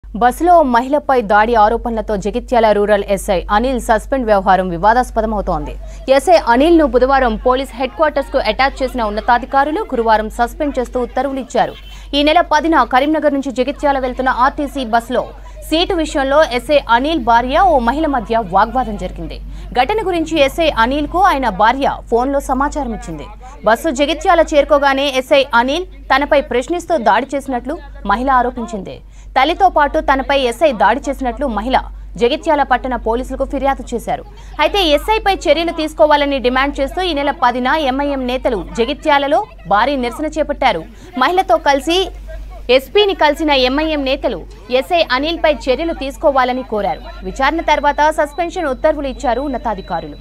బస్సులో మహిళపై దాడి ఆరోపణలతో Jagtial rural SI Anil suspend వ్యవహారం వివాదాస్పదమవుతోంది ఎస్ఐ అనిల్ ను బుధవారం పోలీస్ హెడ్ క్వార్టర్స్ కు అటాచ్ చేసిన ఉన్నతాధికారులు గురువారం సస్పెండ్ చేస్తూ ఉత్తర్వులు ఇచ్చారు ఈ నెల పదిన కరీంనగర్ నుంచి జగిత్యాల వెళ్తున్న ఆర్టీసీ బస్సులో సీటు విషయంలో ఎస్ఐ అనిల్ భార్య ఓ మహిళ మధ్య వాగ్వాదం జరిగింది ఘటన గురించి ఎస్ఐ అనిల్ కు ఆయన భార్య ఫోన్లో సమాచారం ఇచ్చింది బస్సు జగిత్యాల చేరుకోగానే ఎస్ఐ అనిల్ తనపై ప్రశ్నిస్తూ దాడి చేసినట్లు మహిళ ఆరోపించింది తల్లితో పాటు తనపై ఎస్ఐ దాడి చేసినట్లు మహిళ జగిత్యాల పట్టణ పోలీసులకు ఫిర్యాదు చేశారు అయితే ఎస్ఐపై చర్యలు తీసుకోవాలని డిమాండ్ చేస్తూ ఈ నెల పదిన ఎంఐఎం నేతలు జగిత్యాలలో భారీ నిరసన చేపట్టారు మహిళతో కలిసి ఎస్పీని కలిసిన ఎంఐఎం నేతలు ఎస్ఐ అనిల్ పై చర్యలు తీసుకోవాలని కోరారు విచారణ తర్వాత సస్పెన్షన్ ఉత్తర్వులు ఇచ్చారు ఉన్నతాధికారులు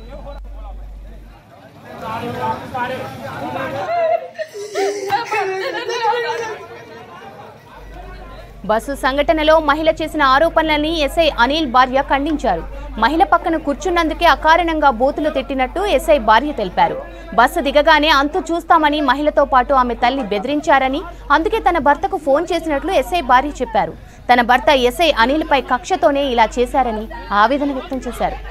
బస్సు సంఘటనలో మహిళ చేసిన ఆరోపణలని ఎస్ఐ అనిల్ భార్య ఖండించారు మహిళ పక్కన కూర్చున్నందుకే అకారణంగా బూతులు తిట్టినట్టు ఎస్ఐ భార్య తెలిపారు బస్సు దిగగానే అంతు చూస్తామని మహిళతో పాటు ఆమె తల్లి బెదిరించారని అందుకే తన భర్తకు ఫోన్ చేసినట్లు ఎస్ఐ భార్య చెప్పారు తన భర్త ఎస్ఐ అనిల్ పై కక్షతోనే ఇలా చేశారని ఆవేదన వ్యక్తం చేశారు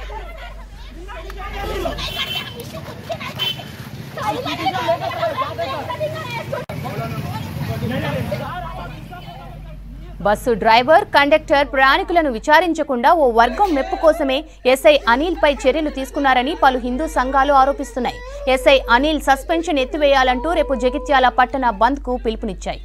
బస్సు డ్రైవర్ కండక్టర్ ప్రయాణికులను విచారించకుండా ఓ వర్గం మెప్పు కోసమే ఎస్ఐ అనిల్ పై చర్యలు తీసుకున్నారని పలు హిందూ సంఘాలు ఆరోపిస్తున్నాయి ఎస్ఐ అనిల్ సస్పెన్షన్ ఎత్తివేయాలంటూ రేపు జగిత్యాల పట్టణ బంద్ కు పిలుపునిచ్చాయి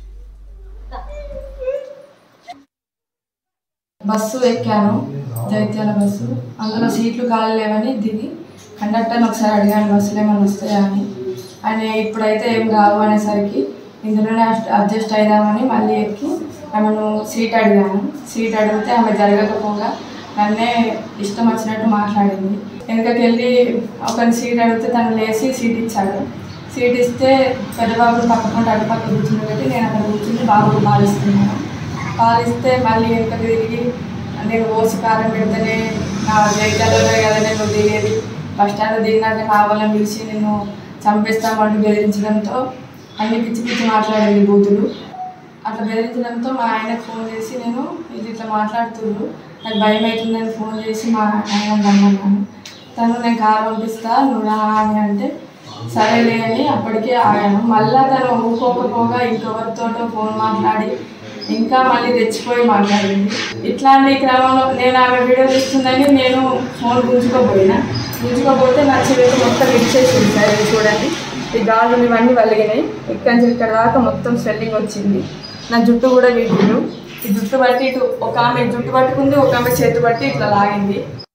బస్సు ఎక్కాను జైత్యాల బస్సు అందులో సీట్లు ఖాళీ లేవని దిగి కండక్టర్ని ఒకసారి అడిగాను బస్సులు ఏమైనా వస్తాయా అని ఆయన ఇప్పుడైతే ఏం రావు అనేసరికి ఇందులోనే అడ్జ- అడ్జస్ట్ అయిదామని మళ్ళీ ఎక్కి ఆమెను సీట్ అడిగాను సీట్ అడిగితే ఆమె జరగకపోగా నన్నే ఇష్టం వచ్చినట్టు మాట్లాడింది వెనకకెళ్ళి ఒకరిని సీట్ అడిగితే తను లేచి సీట్ ఇచ్చాడు సీట్ ఇస్తే పెద్దబాబుని పక్కకుండా అటు పక్క కూర్చుండబెట్టి నేను అక్కడ కూర్చుని బాబుకు పాలిస్తున్నాను పాలిస్తే మళ్ళీ వెనక తిరిగి నేను ఓసి కారం పెడితేనే నా జైతాలలోనే కదా నేను దిగేది బస్ స్టాండ్ దిగినాక కావాలని పిలిచి నేను చంపేస్తామంటూ బెదిరించడంతో అన్ని పిచ్చి పిచ్చి మాట్లాడింది బూతులు అట్లా బెదిరించడంతో మా ఆయనకు ఫోన్ చేసి నేను ఇది ఇట్లా మాట్లాడుతుండ్రు నాకు భయం అవుతుందని ఫోన్ చేసి మా ఆయన రమ్మన్నాను తను నేను కారు పంపిస్తా నువ్వు రా అని అంటే సరేలే అని అప్పటికే ఆగాను మళ్ళా తను ఊరుకోకపోగా ఇంకెవరితోటో ఫోన్ మాట్లాడి ఇంకా మళ్ళీ తెచ్చిపోయి మాట్లాడింది ఇట్లాంటి క్రమంలో నేను ఆమె వీడియో తీస్తుందని నేను ఫోన్ గుంజుకోపోయినా గుంజుకోపోతే నా చేతి మొత్తం ఇచ్చేసింది సార్ ఇది చూడండి ఈ గాజులు ఇవన్నీ వలిగినాయి ఇక్కడి నుంచి ఇక్కడ దాకా మొత్తం స్వెల్లింగ్ వచ్చింది నా జుట్టు కూడా వీటిలు ఈ జుట్టు బట్టి ఇటు ఒక ఆమె జుట్టు పట్టుకుంది ఒక ఆమె చేతి బట్టి ఇట్లా లాగింది